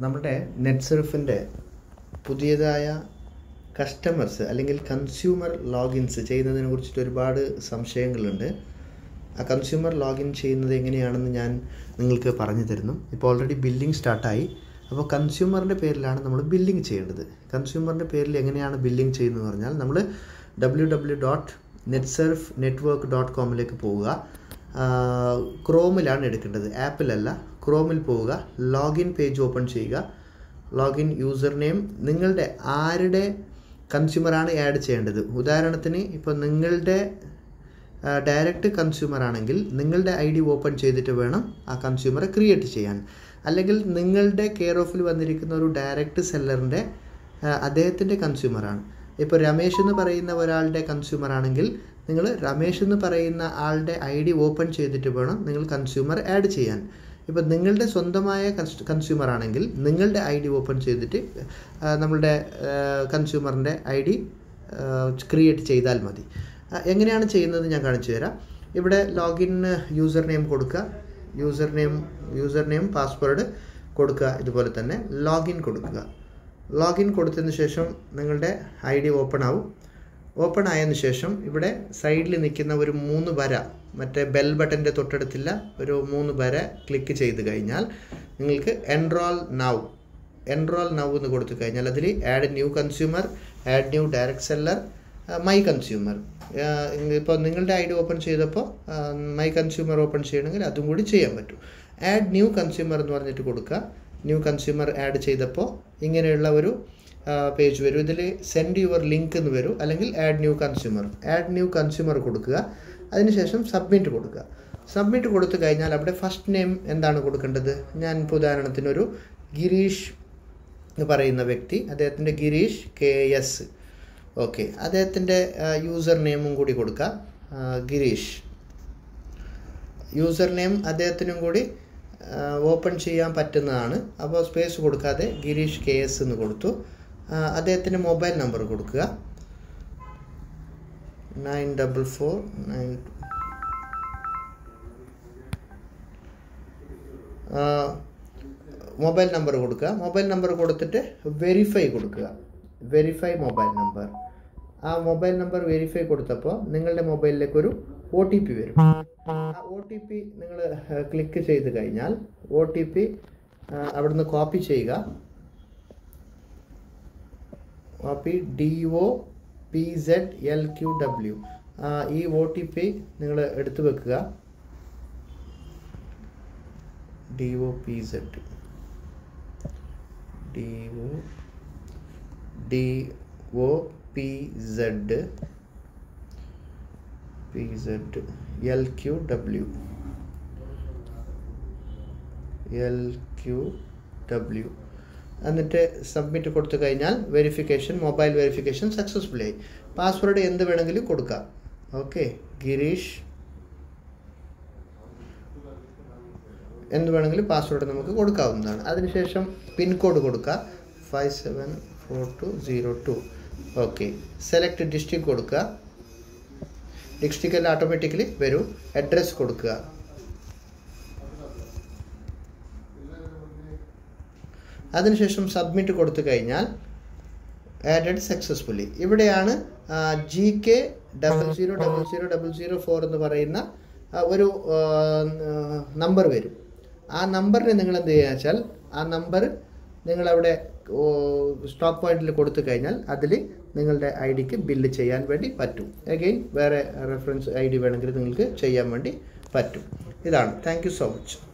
നമ്മുടെ നെറ്റ്സർഫിൻ്റെ പുതിയതായ കസ്റ്റമേഴ്സ് അല്ലെങ്കിൽ കൺസ്യൂമർ ലോഗിൻസ് ചെയ്യുന്നതിനെ കുറിച്ചിട്ട് ഒരുപാട് സംശയങ്ങളുണ്ട് ആ കൺസ്യൂമർ ലോഗിൻ ചെയ്യുന്നത് എങ്ങനെയാണെന്ന് ഞാൻ നിങ്ങൾക്ക് പറഞ്ഞു തരുന്നു ഇപ്പോൾ ഓൾറെഡി ബില്ലിംഗ് സ്റ്റാർട്ടായി അപ്പോൾ കൺസ്യൂമറിൻ്റെ പേരിലാണ് നമ്മൾ ബില്ലിംഗ് ചെയ്യേണ്ടത് കൺസ്യൂമറിൻ്റെ പേരിൽ എങ്ങനെയാണ് ബില്ലിംഗ് ചെയ്യുന്നത് പറഞ്ഞാൽ നമ്മൾ W W dot Netsurf network dot കോമിലേക്ക് പോവുക ക്രോമിലാണ് എടുക്കേണ്ടത് ആപ്പിലല്ല ക്രോമിൽ പോവുക ലോഗിൻ പേജ് ഓപ്പൺ ചെയ്യുക ലോഗിൻ യൂസർ നെയിം നിങ്ങളുടെ ആരുടെ കൺസ്യൂമറാണ് ആഡ് ചെയ്യേണ്ടത് ഉദാഹരണത്തിന് ഇപ്പോൾ നിങ്ങളുടെ ഡയറക്റ്റ് കൺസ്യൂമർ ആണെങ്കിൽ നിങ്ങളുടെ ഐ ഡി ഓപ്പൺ ചെയ്തിട്ട് വേണം ആ കൺസ്യൂമറെ ക്രിയേറ്റ് ചെയ്യാൻ അല്ലെങ്കിൽ നിങ്ങളുടെ കെയർ ഓഫിൽ വന്നിരിക്കുന്ന ഒരു ഡയറക്റ്റ് സെല്ലറിൻ്റെ അദ്ദേഹത്തിൻ്റെ കൺസ്യൂമറാണ് ഇപ്പോൾ രമേശ് എന്ന് പറയുന്ന ഒരാളുടെ കൺസ്യൂമർ ആണെങ്കിൽ നിങ്ങൾ രമേശ് എന്ന് പറയുന്ന ആളുടെ ഐ ഡി ഓപ്പൺ ചെയ്തിട്ട് വേണം നിങ്ങൾ കൺസ്യൂമർ ആഡ് ചെയ്യാൻ ഇപ്പോൾ നിങ്ങളുടെ സ്വന്തമായ കൺസ്യൂമർ ആണെങ്കിൽ നിങ്ങളുടെ ഐ ഡി ഓപ്പൺ ചെയ്തിട്ട് നമ്മളുടെ കൺസ്യൂമറിൻ്റെ ഐ ഡി ക്രിയേറ്റ് ചെയ്താൽ മതി എങ്ങനെയാണ് ചെയ്യുന്നത് ഞാൻ കാണിച്ചു തരാം ഇവിടെ ലോഗിൻ യൂസർ നെയിം കൊടുക്കുക user name user name password കൊടുക്കുക ഇതുപോലെ തന്നെ ലോഗിൻ കൊടുക്കുക ലോഗിൻ കൊടുത്തതിന് ശേഷം നിങ്ങളുടെ ഐ ഡി ഓപ്പൺ ആവും ഓപ്പൺ ആയതിനു ശേഷം ഇവിടെ സൈഡിൽ നിൽക്കുന്ന ഒരു മൂന്ന് വര മറ്റേ ബെൽ ബട്ടൻ്റെ തൊട്ടടുത്തില്ല ഒരു മൂന്ന് വര ക്ലിക്ക് ചെയ്ത് കഴിഞ്ഞാൽ നിങ്ങൾക്ക് എൻറോൾ നൗ എൻറോൾ നൗ എന്ന് കൊടുത്തു കഴിഞ്ഞാൽ അതിൽ add new consumer add new direct seller my consumer ഇപ്പോൾ നിങ്ങളുടെ ഐ ഡി ഓപ്പൺ ചെയ്തപ്പോൾ മൈ കൺസ്യൂമർ ഓപ്പൺ ചെയ്യണമെങ്കിൽ അതും കൂടി ചെയ്യാൻ പറ്റും ആഡ് ന്യൂ കൺസ്യൂമർ എന്ന് പറഞ്ഞിട്ട് കൊടുക്കുക ന്യൂ കൺസ്യൂമർ ആഡ് ചെയ്തപ്പോൾ ഇങ്ങനെയുള്ള ഒരു പേജ് വരും ഇതിൽ സെൻഡ് യുവർ ലിങ്ക് എന്ന് വരും അല്ലെങ്കിൽ add new consumer add new consumer കൊടുക്കുക അതിനുശേഷം സബ്മിറ്റ് കൊടുക്കുക സബ്മിറ്റ് കൊടുത്തു കഴിഞ്ഞാൽ അവിടെ ഫസ്റ്റ് നെയിം എന്താണ് കൊടുക്കേണ്ടത് ഞാൻ ഇപ്പോൾ ഉദാഹരണത്തിന് ഒരു ഗിരീഷ് എന്ന് പറയുന്ന വ്യക്തി അദ്ദേഹത്തിൻ്റെ ഗിരീഷ് കെ എസ് ഓക്കെ അദ്ദേഹത്തിൻ്റെ യൂസർ നെയിമും കൂടി കൊടുക്കുക ഗിരീഷ് യൂസർ നെയിം അദ്ദേഹത്തിനും കൂടി ഓപ്പൺ ചെയ്യാൻ പറ്റുന്നതാണ് അപ്പോൾ സ്പേസ് കൊടുക്കാതെ ഗിരീഷ് കെ എസ് എന്ന് കൊടുത്തു അദ്ദേഹത്തിൻ്റെ മൊബൈൽ നമ്പർ കൊടുക്കുക nine double four nine mobile number കൊടുക്കുക മൊബൈൽ നമ്പർ കൊടുത്തിട്ട് വെരിഫൈ കൊടുക്കുക വെരിഫൈ മൊബൈൽ നമ്പർ ആ മൊബൈൽ നമ്പർ വെരിഫൈ കൊടുത്തപ്പോൾ നിങ്ങളുടെ മൊബൈലിലേക്ക് ഒരു ഒ ടി പി വരും ആ ഒ ടി പി നിങ്ങൾ ക്ലിക്ക് ചെയ്ത് കഴിഞ്ഞാൽ ഒ ടി പി അവിടുന്ന് കോപ്പി ചെയ്യുക copy D O P Z L Q W ഈ ഒ ടി പി നിങ്ങൾ എടുത്തു വെക്കുക D O P Z D O D O P Z P Z L Q W L Q W എന്നിട്ട് submit കൊടുത്തു കഴിഞ്ഞാൽ verification mobile verification successful ആയി password എന്ത് വേണമെങ്കിലും കൊടുക്കാം ഓക്കെ ഗിരീഷ് എന്ത് വേണമെങ്കിലും പാസ്വേഡ് നമുക്ക് കൊടുക്കാവുന്നതാണ് അതിനുശേഷം പിൻകോഡ് കൊടുക്കുക five seven four two zero two okay select district കൊടുക്കുക ഡിസ്ട്രിക്റ്റ് എല്ലാം ഓട്ടോമാറ്റിക്കലി വരും അഡ്രസ്സ് കൊടുക്കുക അതിനുശേഷം സബ്മിറ്റ് കൊടുത്തു കഴിഞ്ഞാൽ ആഡഡ് സക്സസ്ഫുള്ളി ഇവിടെയാണ് G K double zero double zero double zero four എന്ന് പറയുന്ന ഒരു നമ്പർ വരും ആ നമ്പറിന് നിങ്ങൾ എന്ത് ചെയ്യുക വെച്ചാൽ ആ നമ്പർ നിങ്ങളവിടെ സ്റ്റോക്ക് പോയിന്റിൽ കൊടുത്തു കഴിഞ്ഞാൽ അതിൽ നിങ്ങളുടെ ഐ ഡിക്ക് ബില്ല് ചെയ്യാൻ വേണ്ടി പറ്റും അഗെയിൻ വേറെ റെഫറൻസ് ഐ ഡി വേണമെങ്കിൽ നിങ്ങൾക്ക് ചെയ്യാൻ വേണ്ടി പറ്റും ഇതാണ് താങ്ക് സോ മച്ച്